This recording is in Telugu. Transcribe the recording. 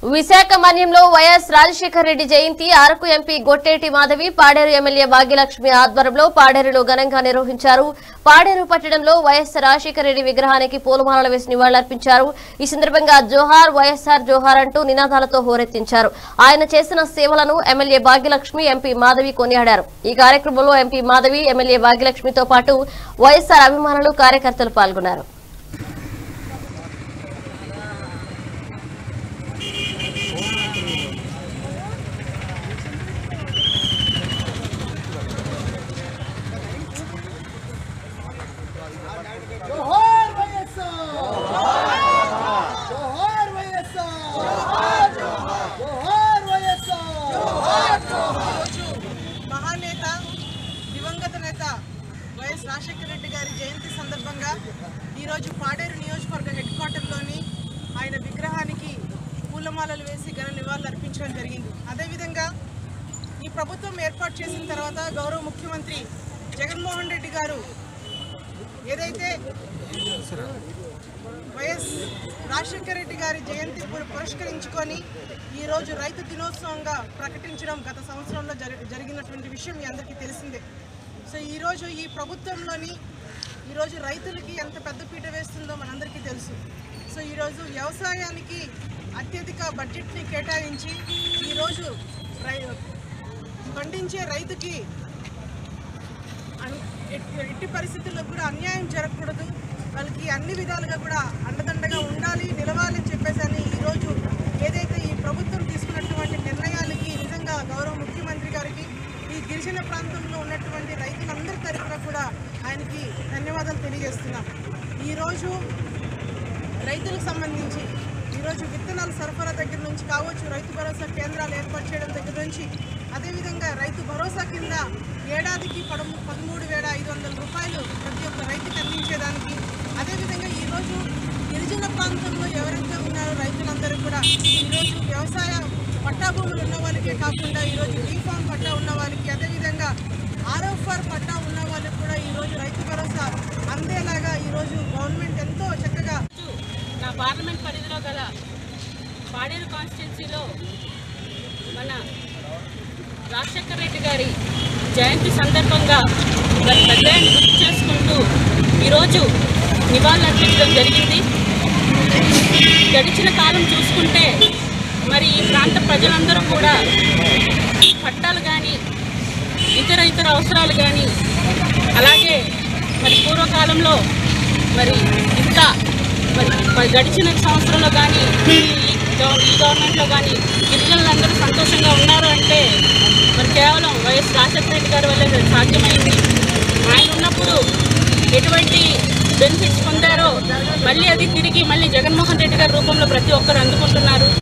విశాఖ మన్యంలో వైఎస్ రాజశేఖర రెడ్డి జయంతి అరకు ఎంపీ గొట్టేటి మాధవి పాడేరు ఎమ్మెల్యే భాగ్యలక్ష్మి ఆధ్వర్యంలో పాడేరులో ఘనంగా నిర్వహించారు పాడేరు పట్టణంలో వైఎస్ రాజశేఖర రెడ్డి విగ్రహానికి పూలమాలలు వేసి నివాళులర్పించారు ఈ సందర్భంగా జోహార్ వైఎస్ఆర్ జోహార్ అంటూ నినాదాలతో హోరెత్తించారు ఆయన చేసిన సేవలను ఎమ్మెల్యే భాగ్యలక్ష్మి ఎంపీ మాధవి కొనియాడారు ఈ కార్యక్రమంలో ఎంపీ మాధవి ఎమ్మెల్యే భాగ్యలక్ష్మితో పాటు వైఎస్ఆర్ అభిమానులు కార్యకర్తలు పాల్గొన్నారు జోహార్ వైఎస్ఆర్ జోహార్ వైఎస్ఆర్ జోహార్ వైఎస్ఆర్ మహానేత దివంగత నేత వైఎస్ రాజశేఖర రెడ్డి గారి జయంతి సందర్భంగా ఈరోజు పాడేరు నియోజకవర్గ హెడ్ క్వార్టర్లోని ఆయన విగ్రహానికి పూలమాలలు వేసి ఘన నివాళులు అర్పించడం జరిగింది అదేవిధంగా ఈ ప్రభుత్వం ఏర్పాటు చేసిన తర్వాత గౌరవ ముఖ్యమంత్రి జగన్మోహన్ రెడ్డి గారు ఏదైతే వైఎస్ రాజశేఖర రెడ్డి గారి జయంతి పు- పురస్కరించుకొని ఈరోజు రైతు దినోత్సవంగా ప్రకటించడం గత సంవత్సరంలో జరి జరిగినటువంటి విషయం మీ అందరికీ తెలిసిందే సో ఈరోజు ఈ ప్రభుత్వంలోని ఈరోజు రైతులకి ఎంత పెద్దపీట వేస్తుందో మనందరికీ తెలుసు సో ఈరోజు వ్యవసాయానికి అత్యధిక బడ్జెట్ని కేటాయించి ఈరోజు రై పండించే రైతుకి అన్- ఎట్- ఎట్టి పరిస్థితుల్లో కూడా అన్యాయం జరగకూడదు వాళ్ళకి అన్ని విధాలుగా కూడా అండదండగా ఉండాలి నిలవాలి అని చెప్పేసి అని ఈరోజు ఏదైతే ఈ ప్రభుత్వం తీసుకున్నటువంటి నిర్ణయాలకి నిజంగా గౌరవ ముఖ్యమంత్రి గారికి ఈ గిరిజన ప్రాంతంలో ఉన్నటువంటి రైతులందరి తరఫున కూడా ఆయనకి ధన్యవాదాలు తెలియజేస్తున్నాం ఈరోజు రైతులకు సంబంధించి ఈరోజు విత్తనాల సరఫరా దగ్గర నుంచి కావచ్చు రైతు భరోసా కేంద్రాలు ఏర్పాటు చేయడం దగ్గర నుంచి అదేవిధంగా రైతు భరోసా కింద ఏడాదికి పదము పదమూడు వేల ఐదు వందల రూపాయలు ప్రతి ఒక్క రైతుకి అందించేదానికి అదేవిధంగా ఈరోజు గిరిజన ప్రాంతంలో ఎవరైతే ఉన్నారో రైతులందరూ కూడా ఈరోజు వ్యవసాయ పట్టా భూములు ఉన్న వాళ్ళకే కాకుండా ఈరోజు డీఫామ్ పట్టా ఉన్న వాళ్ళకి అదేవిధంగా ఆర్ఎఫ్ఆర్ పట్టా ఉన్న వాళ్ళకి కూడా ఈరోజు రైతు భరోసా అందేలాగా ఈరోజు గవర్నమెంట్ ఎంతో చక్కగా నా పార్లమెంట్ పరిధిలో గల పాడేరు కాన్స్టిట్యున్సీలో మన రాజశేఖర రెడ్డి గారి జయంతి సందర్భంగా గత పెద్దయాన్ని గుర్తు చేసుకుంటూ ఈరోజు నివాళులు అర్పించడం జరిగింది గడిచిన కాలం చూసుకుంటే మరి ఈ ప్రాంత ప్రజలందరూ కూడా పట్టాలు కానీ ఇతర ఇతర అవసరాలు కానీ అలాగే మరి పూర్వకాలంలో మరి ఇంత మరి మరి గడిచిన సంవత్సరంలో కానీ ఈ గవ- ఈ గవర్నమెంట్లో కానీ గిరిజనులందరూ సంతోషంగా ఉన్నారు అంటే మరి కేవలం వైఎస్ రాజశేఖర రెడ్డి గారి వల్లే అది సాధ్యమైంది ఆయన ఉన్నప్పుడు ఎటువంటి బెనిఫిట్స్ పొందారో మళ్ళీ అది తిరిగి మళ్ళీ జగన్మోహన్ రెడ్డి గారి రూపంలో ప్రతి ఒక్కరు అందుకుంటున్నారు